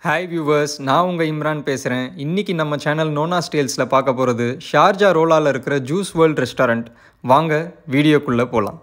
Hi viewers நான் உங்கள் இம்ரான் பேசுகிறேன் இன்றைக்கி நம்ம சேனல் நோனா ஸ்டேல்ஸில் பார்க்க போகிறது ஷார்ஜா ரோலாவில் இருக்கிற ஜூஸ் வேர்ல்ட் ரெஸ்டாரண்ட் வாங்க வீடியோக்குள்ளே போகலாம்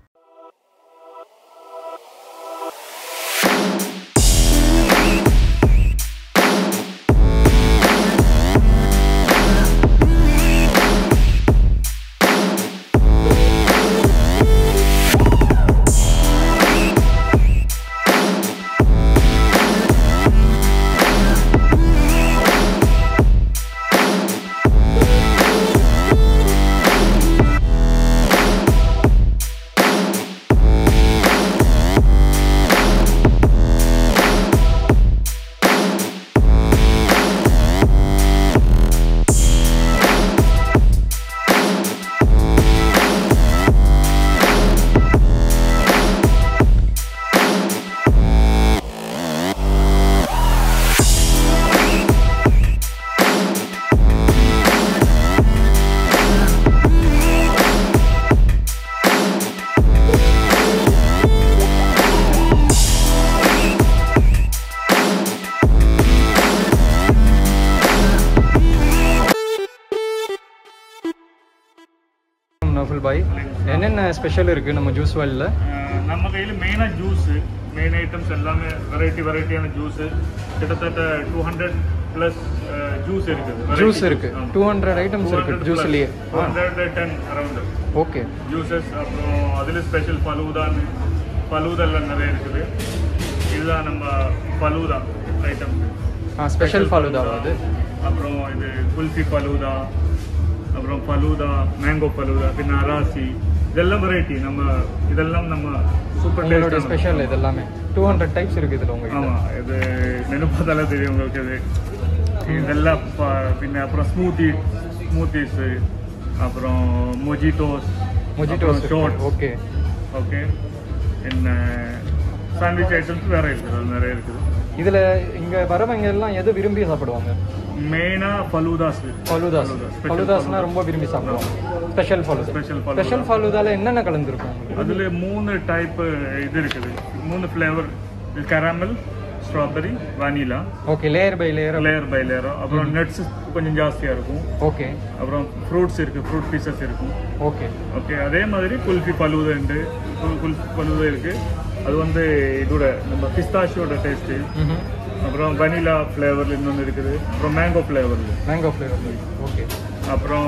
நோஃபுல் பாய் என்னென்ன ஸ்பெஷல் இருக்குது நம்ம ஜூஸ் வேர்ல்டில் அஹ் நம்ம கையில் மெயினாக ஜூஸு மெயின் ஐட்டம்ஸ் எல்லாமே வெரைட்டி வெரைட்டியான ஜூஸு கிட்டத்தட்ட டூ ஹண்ட்ரட் ப்ளஸ் ஜூஸ் இருக்குது ஜூஸ் இருக்குது டூ ஹண்ட்ரட் ஐட்டம்ஸ் இருக்குது ஜூஸ்லேயே two hundred ten around okay juices அப்புறம் அதில் ஸ்பெஷல் ஃபலூதான்னு ஃபலூதெல்லாம் நிறைய இருக்குது இதுதான் நம்ம ஃபலூதா ஐட்டம் ஆ ஸ்பெஷல் ஃபாலூதாவா அது அப்புறம் இது குல்ஃபி ஃபலூதா அப்புறம் ஃபலூதா மேங்கோ ஃபலூதா பின்ன அராசி இதெல்லாம் வெரைட்டி நம்ம இதெல்லாம் நம்ம சூப்பர் உங்களோட டேஸ்ட் ஸ்பெஷல் இது எல்லாமே டூ ஹண்ட்ரட் டைப்ஸ் இருக்குது இதில் உங்ககிட்ட ஆமாம் இது மெனு பார்த்தாலே தெரியும் உங்களுக்கு இது இதெல்லாம் ப- பின்ன அப்புறம் ஸ்மூத்தி ஸ்மூத்திஸு அப்புறம் mojitos mojitos shot okay okay என்ன சாண்ட்விச் ஐட்டம்ஸ் வேற இருக்குது அது நிறைய இருக்குது இதில் இங்கே வரவங்க எல்லாம் எது விரும்பி சாப்பிடுவாங்க மெயினாக ஃபலூதாஸ் ஃபலூதாஸ் Special ஃபலூதாஸ்னா ரொம்ப விரும்பி சாப்பிடுவாங்க special falooda Special falooda. Special ஃபலூதால என்னென்ன கலந்துருக்கும் உங்களுக்கு அதில் மூணு டைப் இது இருக்குது மூணு flavour caramel strawberry vanilla okay layer by layer layer by லேயரோ அப்புறம் நட்ஸ் கொஞ்சம் ஜாஸ்தியாக இருக்கும் ஓகே அப்புறம் ஃப்ரூட்ஸ் இருக்குது ஃப்ரூட் பீசஸ் இருக்கும் ஓகே ஓகே அதே மாதிரி குல்ஃபி பலூதா உண்டு குல்- குல்ஃபி பலூதா இருக்கு அது வந்து இதோட நம்ம பிஸ்தாஷியோட டேஸ்ட்டு ம் அப்புறம் வனிலா ஃப்ளேவரில் இன்னொன்று இருக்குது அப்புறம் மேங்கோ ஃப்ளேவரில் மேங்கோ ஃப்ளேவர் ஓகே அப்புறம்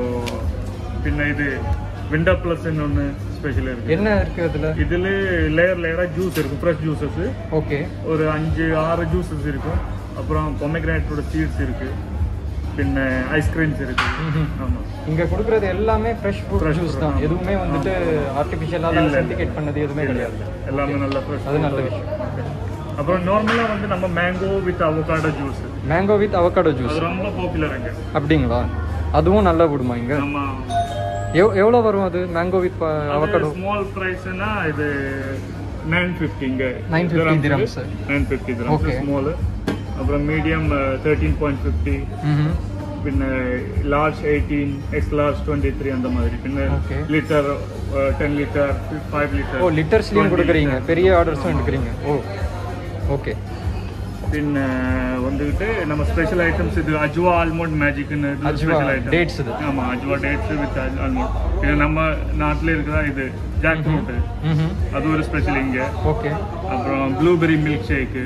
பின்ன இது விண்டர் ப்ளஸ் இன்னொன்று ஸ்பெஷல் இருக்கு என்ன இருக்கு அதில் இதில் லேயர் லேயராக ஜூஸ் இருக்கும் ஃப்ரெஷ் ஜூஸஸ் ஓகே ஒரு அஞ்சு ஆறு ஜூஸஸ் இருக்கும் அப்புறம் பொமெக்ரானேட்டோட சீட்ஸ் இருக்கு பின்ன ஐஸ்கிரீம்ஸ் இருக்கு ம்ஹும். ஆமாம் இங்க கொடுக்கறது எல்லாமே fresh fruit Fresh juice fruit, தான் ஆமா. எதுவுமே வந்துட்டு ஆர்டிஃபிஷியலாக இல்ல, இல்ல. சிண்டிகேட் பண்ணது எதுவுமே கிடையாது எல்லாமே நல்ல ஃப்ரெஷ் அது நல்ல விஷயம் அப்புறம் நார்மலாக வந்து நம்ம mango with avocado juice mango with avocado juice அது ரொம்ப பாப்புலர் இங்க அப்படிங்களா அதுவும் நல்லா விடுமா இங்க நம்ம எவ் எவ்வளோ வரும் அது மேங்கோ வித் அவகாடோ ஸ்மால் ப்ரைஸ்னா இது நைன் ஃபிஃப்டி இங்க 950 dirhams. Nine fifty grams Okay. Small அப்புறம் மீடியம் தேர்ட்டீன் பாயிண்ட் ஃபிஃப்டி ம் பின்ன large eighteen X large twenty three அந்த மாதிரி பின்ன Okay. Litre ten litre five litre ஓ லிட்டர்ஸ்லேயும் கொடுக்குறீங்க பெரிய ஆர்டர்ஸும் எடுக்கிறீங்க ஓ ஓகே பின்ன வந்துகிட்டு நம்ம ஸ்பெஷல் ஐட்டம்ஸ் இது அஜ்வா ஆல்மோண்ட் மேஜிக்னு அஜ்வா, ஸ்பெஷல் ஐட்டம் dates இது. ஆமா அஜ்வா டேட்ஸ் வித் ஆல்மோண்ட் இது நம்ம நாட்டில் இருக்கிற இது ஜாக் ஃப்ரூட் ம் அது ஒரு ஸ்பெஷல் இங்க ஓகே அப்புறம் ப்ளூபெரி மில்க் ஷேக்கு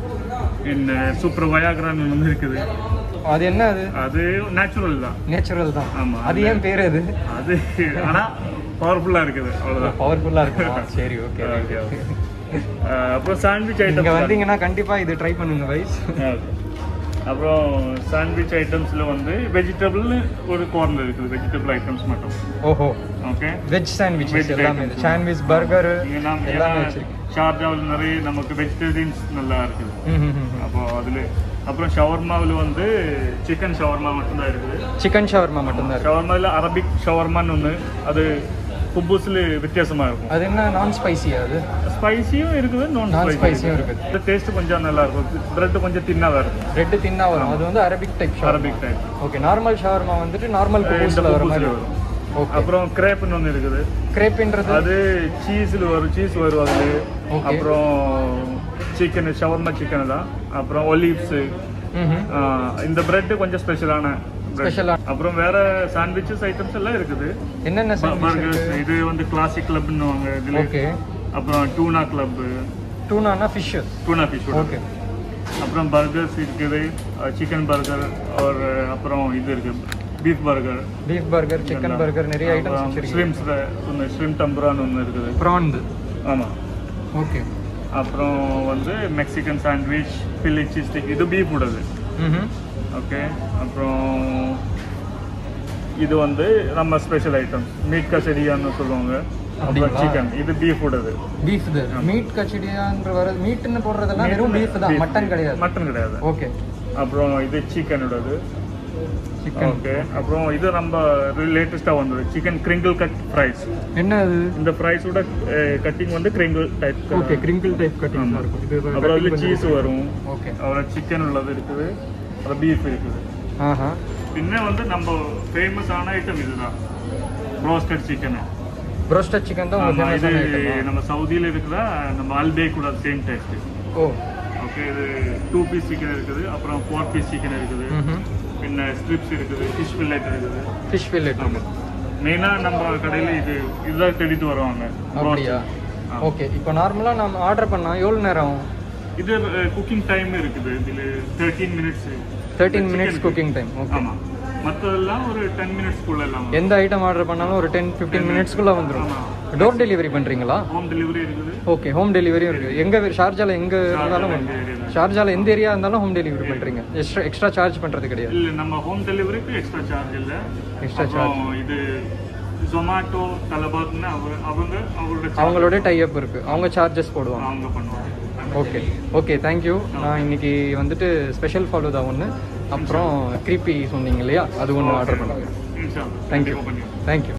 என்ன சூப்பர் வயாகரான்னு ஒன்று இருக்குது அது என்ன அது அது நேச்சுரல் தான் நேச்சுரல் தான் ஆமா. அது ஏன் பேர் அது அது ஆனா பவர்ஃபுல்லா இருக்குது அவ்வளவுதான் பவர்ஃபுல்லாக இருக்குமா சரி ஓகே Okay, okay. அஹ் அப்புறம் சாண்ட்விச் இங்கே ஐட்டம் வந்தீங்கன்னா கண்டிப்பாக இது ட்ரை பண்ணுங்க வைஸ் அப்புறம் சாண்ட்விச் ஐட்டம்ஸ்ல வந்து வெஜிடபிள் ஒரு கார்னர் இருக்குது வெஜிடபிள் ஐட்டம்ஸ் மட்டும் ஓஹோ ஓகே வெஜ் சாண்ட்விச் Veg எல்லாமே items. சாண்ட்விச் பர்கர் இங்க நாம எல்லாமே ஏன்னா வச்சிருக்கேன் ஷார்ஜாவில் நிறைய நமக்கு வெஜிடேரியன்ஸ் நல்லா இருக்குது ம், ம், ம். அப்போ அதுல அப்புறம் ஷவர்மாவில் வந்து சிக்கன் ஷவர்மா மட்டும்தான் இருக்குது சிக்கன் ஷவர்மா மட்டும்தான் இருக்கு ஷவர்மாவில் அரபிக் ஷவர்மான்னு ஒன்று அது குப்பூஸில் வித்தியாசமா இருக்கும் அது என்ன நான் ஸ்பைசியா அது ஸ்பைசியும் இருக்குது நான் Non spicy ஸ்பைசியும் யும் இருக்குது. இருக்குது டேஸ்ட் கொஞ்சம் நல்லா இருக்கும் பிரெட் கொஞ்சம் தின்னாக இருக்கும் ரெட் தின்னா வரும் அது வந்து Arabic type shawarma Arabic type okay normal shawarma வந்துட்டு நார்மல் இந்த குபூஸ்ல வர மாதிரி குப்பூஸ்ல வரும் Okay. அப்புறம் கிரேப்னு ஒன்று இருக்குது கிரேப்ன்றது அது சீஸில் வரும் சீஸ் வரும் அதில் Okay. அப்புறம் சிக்கன் ஷவர்மா சிக்கன் தான் அப்புறம் ஒலிவ்ஸு ம்ஹும். இந்த பிரெட் கொஞ்சம் ஸ்பெஷலான bread. Special-ஆ- அப்புறம் வேற சாண்ட்விச்சஸ் ஐட்டம்ஸ் எல்லாம் இருக்குது என்னென்ன சர்வீஸ் பர்கர்ஸ் இருக்கு இது வந்து கிளாசிக் கிளப்னுவாங்க இதுல ஓகே அப்புறம் டூனா கிளப் டூனானா ஃபிஷ்ஷஸ் டூனா ஃபிஷ் ஓகே அப்புறம் பர்கர்ஸ் இருக்குது சிக்கன் பர்கர் ஒரு அப்புறம் இது இருக்கு beef burger beef burger chicken burger நிறைய ஐட்டம்ஸ் வச்சிருக்கீங்க ஸ்லிம்ஸ் ஒன்று ஸ்லிம் டம்பரான்னு ஒன்று இருக்குது ப்ரான்து ஆமாம் ஓகே அப்புறம் வந்து Mexican sandwich Philly cheese stick இது பீஃப் உடது ம்ஹும். ஓகே அப்புறம் இது வந்து நம்ம ஸ்பெஷல் ஐட்டம்ஸ் மீட் கசடியான்னு சொல்லுவாங்க அப்புறம் அப்படிங்களா? சிக்கன் இது பீஃப் உடது பீஃப் இது மீட் கச்சடியான்ற வர மீட்னு போடுறதெல்லாம் வெறும் பீஃப் தான் மட்டன் கிடையாது மட்டன் கிடையாது ஓகே அப்புறம் இது சிக்கனோடது சிக்கன் ஓகே அப்புறம் இது நம்ம லேட்டஸ்ட்டாக வந்தது சிக்கன் கிரிங்கிள் கட் ஃப்ரைஸ் என்ன அது இந்த ஃப்ரைஸோட கட்டிங் வந்து crinkle type okay crinkle type cutting இருக்கும் இது அப்புறம் அதில் சீஸ் வரும் ஓகே அப்புறம் சிக்கன் உள்ளது இருக்குது அப்புறம் பீஃப் இருக்குது ஆஹா பின்ன வந்து நம்ம ஃபேமஸான ஐட்டம் இதுதான் ரோஸ்டட் சிக்கன் ப்ரோஸ்டட் சிக்கன் தான் ஆமா, உங்களுக்கு இது ஃபேமஸான ஐட்டம் நம்ம சவுதியில் இருக்குதா நம்ம அல்பே கூட சேம் டேஸ்ட் ஓ ஓகே இது டூ பீஸ் சிக்கன் இருக்குது அப்புறம் ஃபோர் பீஸ் சிக்கன் இருக்குது ம்ஹும். பின்ன ஸ்ட்ரிப்ஸ் இருக்குது ஃபிஷ் ஃபில்லட் இருக்குது ஃபிஷ் ஃபில்லட் ஆமாம் மெயினாக நம்ம கடையில் இது இதுதான் தேடிட்டு வருவாங்க அப்படியா ஆ. ஓகே இப்போ நார்மலாக நம்ம ஆர்டர் பண்ணால் எவ்வளோ நேரம் ஆகும் இது குக்கிங் டைம் இருக்குது இதில் thirteen minutes thirteen minutes cooking time okay ஆமாம் மற்றதெல்லாம் ஒரு டென் மினிட்ஸ்க்குள்ள எல்லாம் எந்த ஐட்டம் ஆர்டர் பண்ணாலும் ஒரு டென் ஃபிஃப்டீன் மினிட்ஸ்க்குள்ளே வந்துடும் ஆமா. டோர் டெலிவரி பண்ணுறீங்களா ஹோம் டெலிவரி இருக்குது ஓகே ஹோம் டெலிவரியும் இருக்குது எங்கே ஷார்ஜாவில் எங்கே இருந்தாலும் எந்த area ஷார்ஜாவில் எந்த ஏரியா இருந்தாலும் ஹோம் டெலிவரி பண்ணுறீங்க எக்ஸ்ட்ரா எக்ஸ்ட்ரா சார்ஜ் பண்ணுறது கிடையாது இல்லை நம்ம ஹோம் டெலிவரிக்கு எக்ஸ்ட்ரா சார்ஜ் இல்லை Extra அப்புறம் இது ஜொமேட்டோ தலபாத்னு அவங்க அவங்க அவங்களோட charge அவங்களோட டைப் இருக்குது அவங்க சார்ஜஸ் போடுவாங்க அவங்க பண்ணுவாங்க ஓகே ஓகே தேங்க்யூ நான் இன்னைக்கு வந்துட்டு ஸ்பெஷல் ஃபாலோதா ஒன்று அப்புறம் க்ரீப்பி சொன்னீங்க இல்லையா அது ஒன்று ஆர்டர் பண்ணுங்க இன்ஷால்லா தேங்க்யூ கண்டிப்பா பண்ணிடுறோம். தேங்க்யூ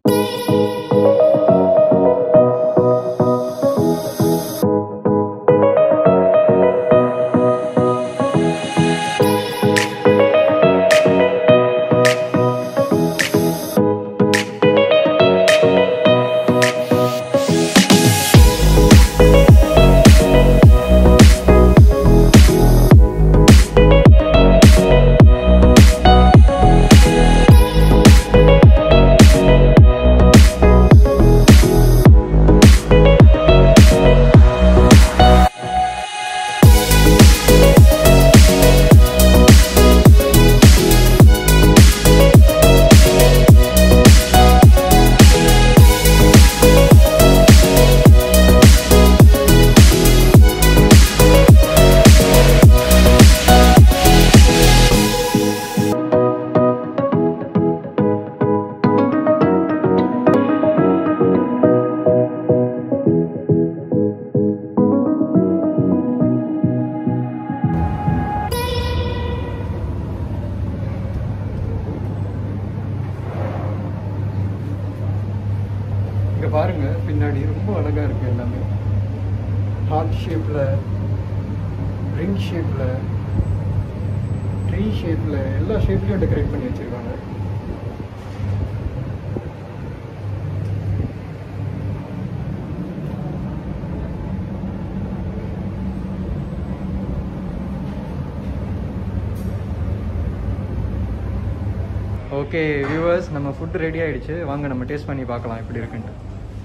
இங்கே பாருங்க பின்னாடி ரொம்ப அழகாக இருக்குது எல்லாமே ஹார்ட் ஷேப்பில் ரிங் ஷேப்பில் ட்ரீ ஷேப்பில் எல்லா ஷேப்லையும் டெக்கரேட் பண்ணி வச்சுருக்காங்க ஓகே வியூவர்ஸ் நம்ம ஃபுட் ரெடி ஆயிடுச்சு வாங்க நம்ம டேஸ்ட் பண்ணி பார்க்கலாம் எப்படி இருக்குன்ட்டு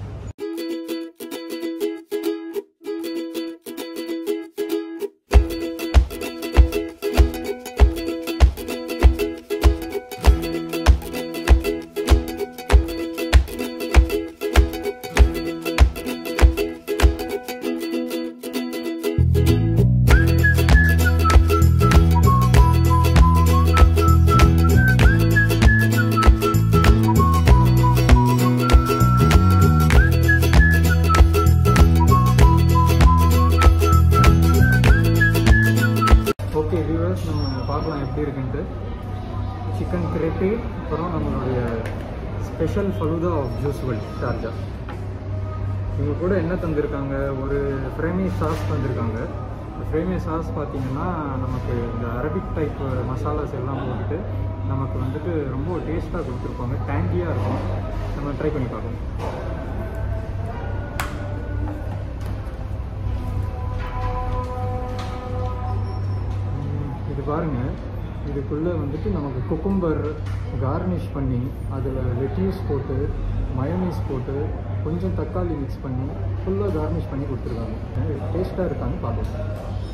ஓகே வியூவர்ஸ் நம்ம பார்க்கலாம் எப்படி இருக்குன்ட்டு சிக்கன் கிரேப்பி அப்புறம் நம்மளுடைய special falooda of Juice World Sharjah இவங்க கூட என்ன தந்திருக்காங்க ஒரு ஃப்ரேமி சாஸ் தந்திருக்காங்க இந்த ஃப்ரேமி சாஸ் பார்த்தீங்கன்னா நமக்கு இந்த அரபிக் டைப் மசாலாஸ் எல்லாம் போட்டுட்டு நமக்கு வந்துட்டு ரொம்ப டேஸ்ட்டாக கொடுத்துருப்பாங்க டேங்கியாக இருக்கும் நம்ம ட்ரை பண்ணி பார்க்கலாம் ம், இது பாருங்க இதுக்குள்ளே வந்துட்டு நமக்கு குக்கும்பர் கார்னிஷ் பண்ணி அதில் லெட்யூஸ் போட்டு மயோனீஸ் போட்டு கொஞ்சம் தக்காளி மிக்ஸ் பண்ணி ஃபுல்லாக கார்னிஷ் பண்ணி கொடுத்துருக்காங்க டேஸ்ட்டாக இருக்கான்னு பார்க்கலாம்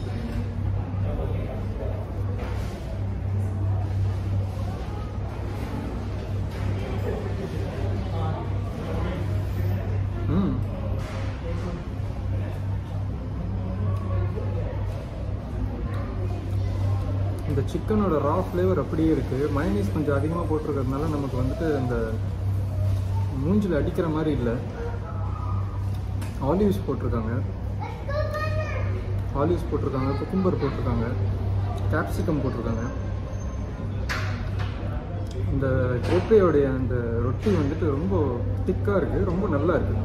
ம் இந்த சிக்கனோட ரா ஃப்ளேவர் அப்படியே இருக்குது மயனீஸ் கொஞ்சம் அதிகமாக போட்டிருக்கிறதுனால நமக்கு வந்துட்டு அந்த மூஞ்சில் அடிக்கிற மாதிரி இல்லை ஆலிவ்ஸ் போட்டிருக்காங்க ஆலிவ்ஸ் போட்டிருக்காங்க குக்கும்பர் போட்டிருக்காங்க கேப்சிகம் போட்டிருக்காங்க இந்த கேப்பையோடைய அந்த ரொட்டி வந்துட்டு ரொம்ப திக்காக இருக்குது ரொம்ப நல்லா இருக்குது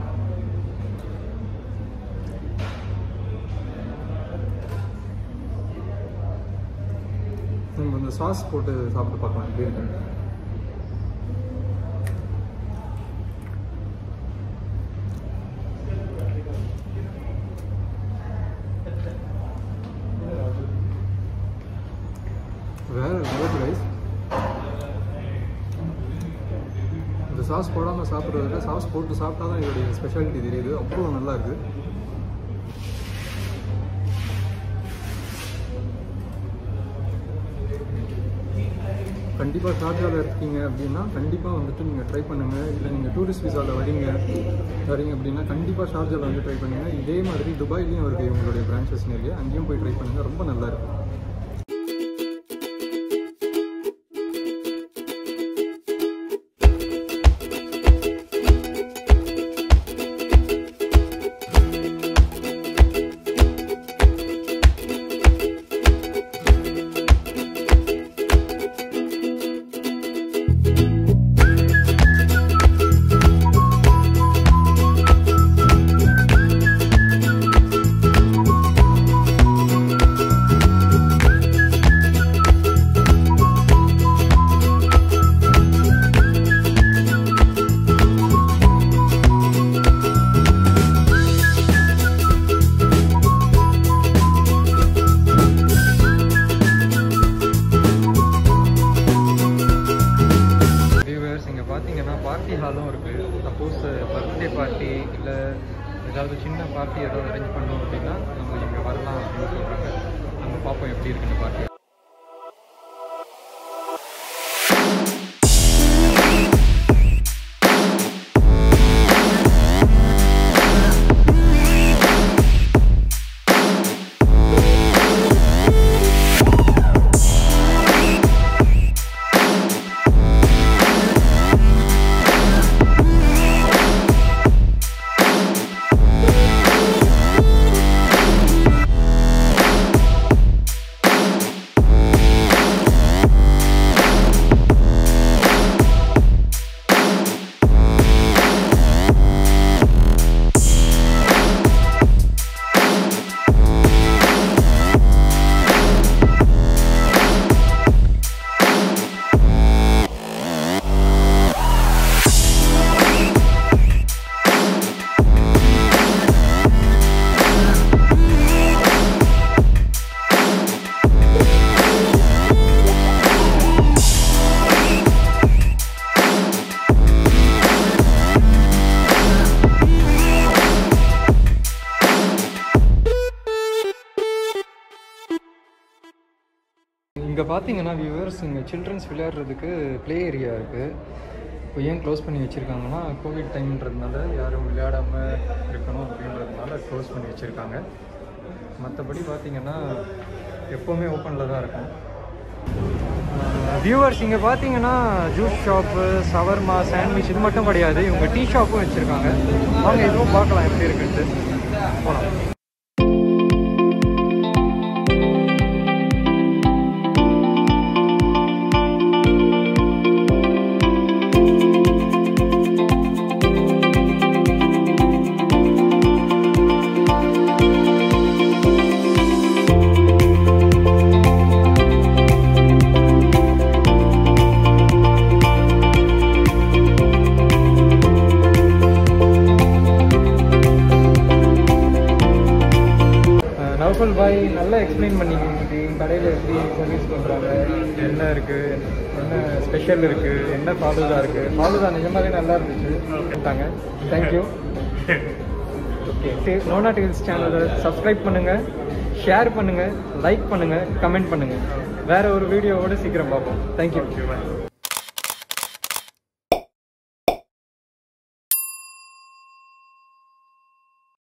நம்ம இந்த சாஸ் போட்டு சாப்பிட்டு பார்க்கலாம் எப்படி இருக்கு வேற லெவல் ரைஸ் இந்த சாஸ் போடாமல் சாப்பிட்றத விட சாஸ் போட்டு சாப்பிட்டா தான் இதோடைய ஸ்பெஷாலிட்டி தெரியுது அவ்வளோ நல்லா இருக்குது கண்டிப்பாக ஷார்ஜாவில் இருக்கீங்க அப்படின்னா கண்டிப்பாக வந்துட்டு நீங்கள் ட்ரை பண்ணுங்கள் இல்லை நீங்கள் டூரிஸ்ட் விசாவில் வரீங்க வரீங்க அப்படின்னா கண்டிப்பாக ஷார்ஜாவில் வந்து ட்ரை பண்ணுங்கள் இதே மாதிரி துபாய்லேயும் இருக்குது உங்களுடைய பிரான்ச்சஸ் நிறைய அங்கேயும் போய் ட்ரை பண்ணுங்கள் ரொம்ப நல்லா இருக்கும் வியூவர்ஸ் இங்கே பார்த்தீங்கன்னா பார்ட்டி ஹாலும் இருக்குது சப்போஸ் பர்த்டே பார்ட்டி இல்லை ஏதாவது சின்ன பார்ட்டி ஏதாவது அரேஞ்ச் பண்ணோம் அப்படின்னா நம்ம இங்கே வரலாம் அப்படின்னு சொல்கிறாங்க நம்ம பார்ப்போம் எப்படி இருக்குன்னு பார்ட்டி இங்கே பார்த்தீங்கன்னா வியூவர்ஸ் இங்கே சில்ட்ரன்ஸ் விளையாடுறதுக்கு ப்ளே ஏரியா இருக்குது இப்போ ஏன் க்ளோஸ் பண்ணி வச்சுருக்காங்கன்னா கோவிட் டைம்ன்றதுனால யாரும் விளையாடாமல் இருக்கணும் அப்படின்றதுனால க்ளோஸ் பண்ணி வச்சுருக்காங்க மற்றபடி பார்த்தீங்கன்னா எப்போவுமே ஓப்பனில் தான் இருக்கும் வியூவர்ஸ் இங்கே பார்த்தீங்கன்னா ஜூஸ் ஷாப்பு சவர்மா சாண்ட்விச் இது மட்டும் கிடையாது இவங்க டீ ஷாப்பும் வச்சுருக்காங்க வாங்க இதுவும் பார்க்கலாம் எப்படி இருக்குன்ட்டு போகலாம் கௌசல் பாய் நல்லா எக்ஸ்பிளைன் பண்ணீங்க இன்னைக்கு கடையில் எப்படி சர்வீஸ் பண்ணுறாங்க என்ன இருக்குது என்ன ஸ்பெஷல் இருக்குது என்ன ஃபாலுதா இருக்குது ஃபாலுதா நிஜமாவே நல்லா இருந்துச்சு பண்ணிட்டாங்க தேங்க்யூ ஓகே நோனா டெயில்ஸ் சேனலை சப்ஸ்கிரைப் பண்ணுங்கள் ஷேர் பண்ணுங்கள் லைக் பண்ணுங்கள் கமெண்ட் பண்ணுங்கள் வேறு ஒரு வீடியோவோட சீக்கிரம் பார்ப்போம் தேங்க்யூ ஓகே பாய்